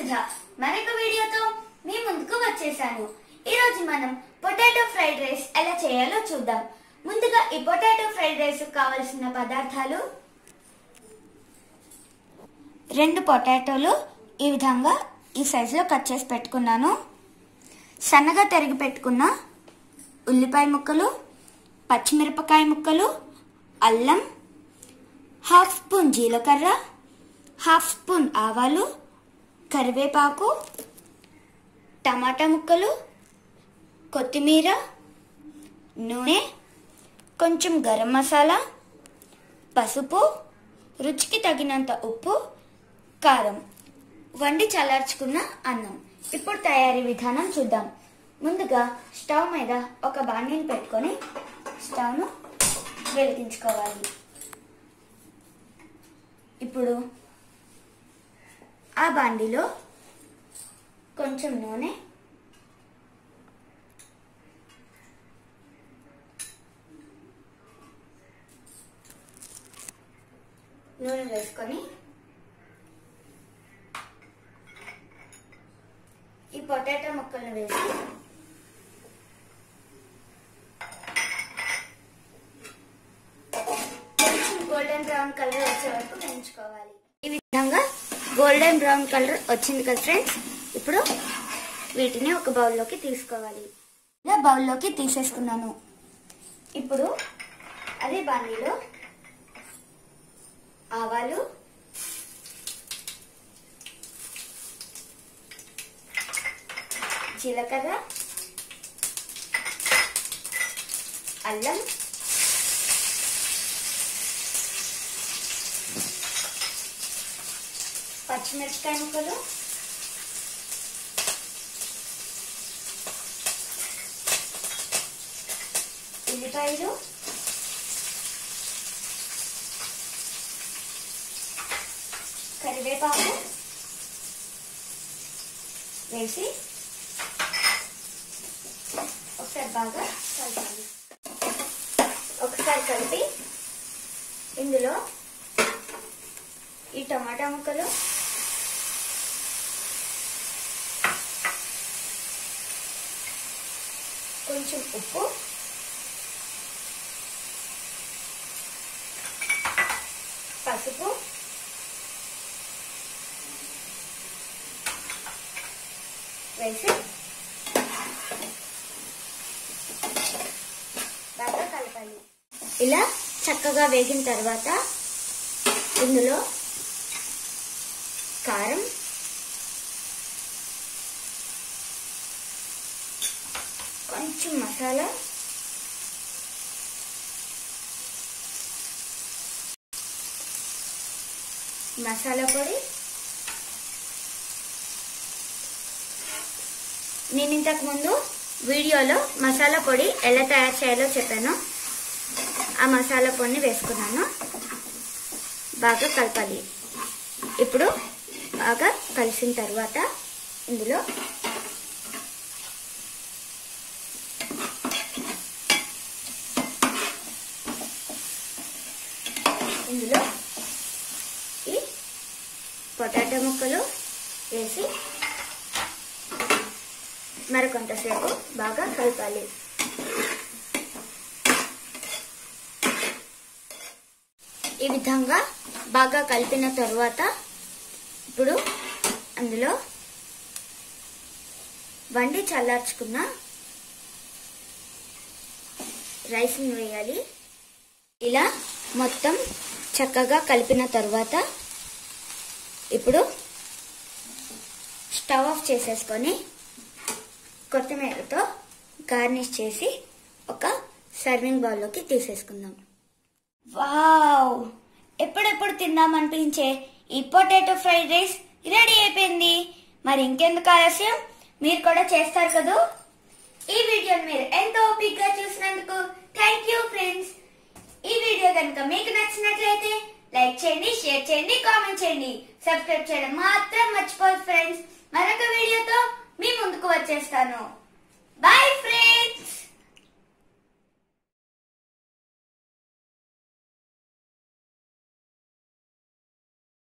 సుగంధ మరొక వీడియోతో మీ ముందుకు వచ్చేసాను ఈ రోజు మనం పొటాటో ఫ్రైడ్ రైస్ ఎలా చేయాలో చూద్దాం ముందుగా ఈ పొటాటో ఫ్రైడ్ రైస్ కావలసిన పదార్థాలు రెండు పొటాటోలు ఈ విధంగా ఈ సైజులో కట్ చేసి పెట్టుకున్నాను సన్నగా తరిగి పెట్టుకున్న ఉల్లిపాయ ముక్కలు పచ్చిమిరపకాయ ముక్కలు అల్లం హాఫ్ స్పూన్ జీలకర్ర హాఫ్ స్పూన్ ఆవాలు కరివేపాకు టమాటా ముక్కలు కొత్తిమీర నూనె కొంచెం గరం మసాలా పసుపు రుచికి తగినంత ఉప్పు కారం వండి చల్లార్చుకున్న అన్నం ఇప్పుడు తయారీ విధానం చూద్దాం ముందుగా స్టవ్ మీద ఒక బాండిని పెట్టుకొని స్టవ్ను వెలిగించుకోవాలి ఇప్పుడు ఆ బాండిలో కొంచెం నూనె నూనె వేసుకొని ఈ పొటాటో ముక్కలను వేసి కొంచెం గోల్డెన్ బ్రౌన్ కలర్ వచ్చే వరకు వేయించుకోవాలి ఈ విధంగా గోల్డెన్ బ్రౌన్ కలర్ వచ్చింది కదా ఫ్రెండ్స్ ఇప్పుడు వీటిని ఒక బౌల్లోకి తీసుకోవాలి ఇలా బౌల్లోకి తీసేసుకున్నాను ఇప్పుడు అదే బాణీలో ఆవాలు జీలకర్ర అల్లం పచ్చిమిరపకాయ ముక్కలు ఉల్లిపాయలు కరివేపాకు వేసి ఒకసారి బాగా కలపాలి ఒకసారి కలిపి ఇందులో ఈ టమాటా ముక్కలు కొంచెం ఉప్పు పసుపు వేసి బాగా కలపాలి ఇలా చక్కగా వేగిన తర్వాత ఇందులో కారం కొంచెం మసాలా మసాలా పొడి నేను ఇంతకు ముందు వీడియోలో మసాలా పొడి ఎలా తయారు చేయాలో చెప్పాను ఆ మసాలా పొడిని వేసుకున్నాను బాగా కలపాలి ఇప్పుడు బాగా కలిసిన తర్వాత ఇందులో ఇందులో ఈ పొటాటో ముక్కలు వేసి మరికొంతసేపు బాగా కలపాలి ఈ విధంగా బాగా కలిపిన తర్వాత ఇప్పుడు అందులో వండి చల్లార్చుకున్న రైస్ని వేయాలి ఇలా మొత్తం చక్కగా కలిపిన తర్వాత ఇప్పుడు స్టవ్ ఆఫ్ చేసేసుకొని కొత్తిమీరతో గార్నిష్ చేసి ఒక సర్వింగ్ బౌల్లోకి తీసేసుకుందాం వావ్ ఎప్పుడెప్పుడు తిందామనిపించే ఈ పొటాటో ఫ్రైడ్ రైస్ రెడీ అయిపోయింది మరి ఇంకెందుకు ఆలస్యం మీరు కూడా చేస్తారు కదూ ఈ వీడియోని మీరు ఎంతో ఓపిక్ గా చూసినందుకు థ్యాంక్ యూ ఫ్రెండ్స్ ఈ వీడియో కనుక మీకు నచ్చినట్లయితే లైక్ చేయండి షేర్ చేయండి కామెంట్ చేయండి సబ్స్క్రైబ్ చేయడం మాత్రం మర్చిపోదు ఫ్రెండ్స్ మరొక వీడియోతో మీ ముందుకు వచ్చేస్తాను బాయ్